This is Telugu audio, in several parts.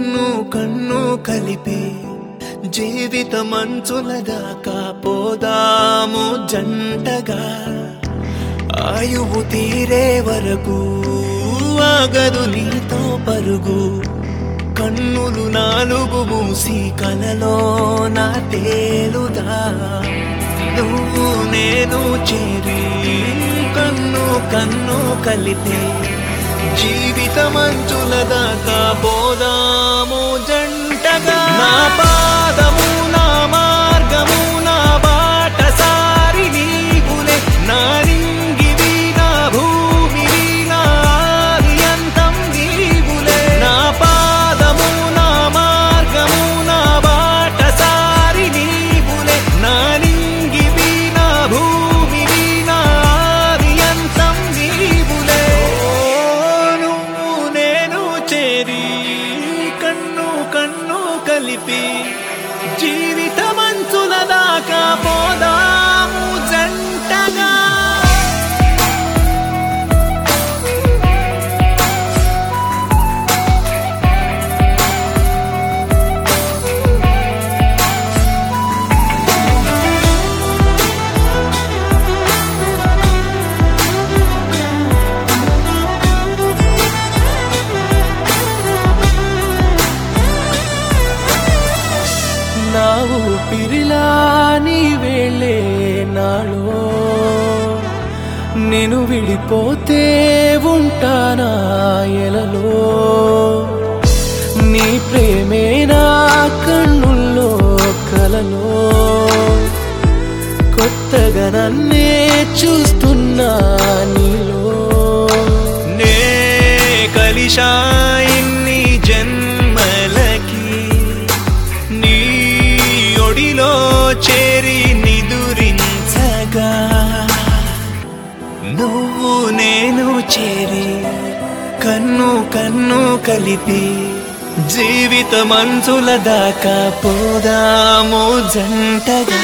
కన్ను కన్ను కలిపి జీవితమంచుల దాకా పోదాము జంటగా ఆయువు తీరే వరకు ఆగదు నీతో పరుగు కన్నులు నాలుగు మూసి కలలో నా తేలుదా నువ్వు నేను చేరి కన్ను కన్ను కలిపి జీవితమంచుల దాకా పోదాము జంటగా నా పాదము నా మార్గము నా బాట సారి నీవులే నా రింగివి నా భూమివి నా ఆదియంతం నీవులే నా పాదము నా మార్గము నా బాట సారి నీవులే నా రింగివి నా భూమివి నా ఆదియంతం నీవులే నువ్వు నేను చేరి కన్ను కన్ను కలిపి జీవితమంచుల దాకా పోదాము జంటగా నా ఊపిరిలా నీ వేళే నాలో నేను విడిపోతే ఉంటానా ఎలలో నీ ప్రేమే నా కన్నుల్లో కలలో కొత్తగా నన్నే చూస్తున్నా నీలో నే కలిశా ఇన్ని జన్మలకి నీ ఒడిలో చేరి నిదురించగా నువ్వు నేను చేరి కన్ను కన్ను కలిపి జీవితమంచుల దాకా పోదాము జంటగా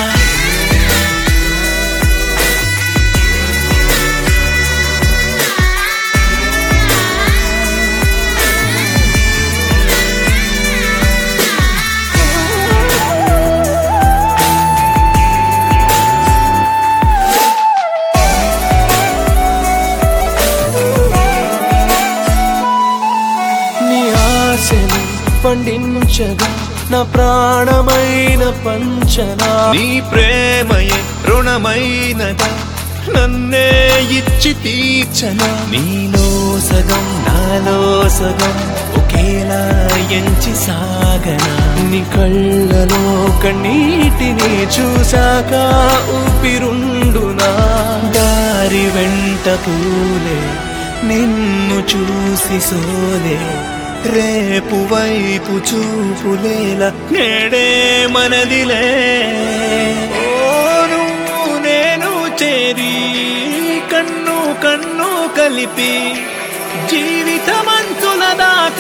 నీ ఆశని పండించగా నా ప్రాణమైన పంచనా నీ ప్రేమయే రుణమైనదా నన్నే ఇచ్చి తీర్చనా నీలో సగం నాలో సగం ఒకేలా ఎంచి సాగనా నీ కళ్ళలో కన్నీటిని చూశాక ఊపిరుండునా దారి వెంట పూలే నిన్ను చూసి సోలే రేపు వైపు చూపులేల నేడే మనదిలే ఓ నువ్వు నేను చేరి కన్ను కన్ను కలిపి జీవితమంతుల దాకా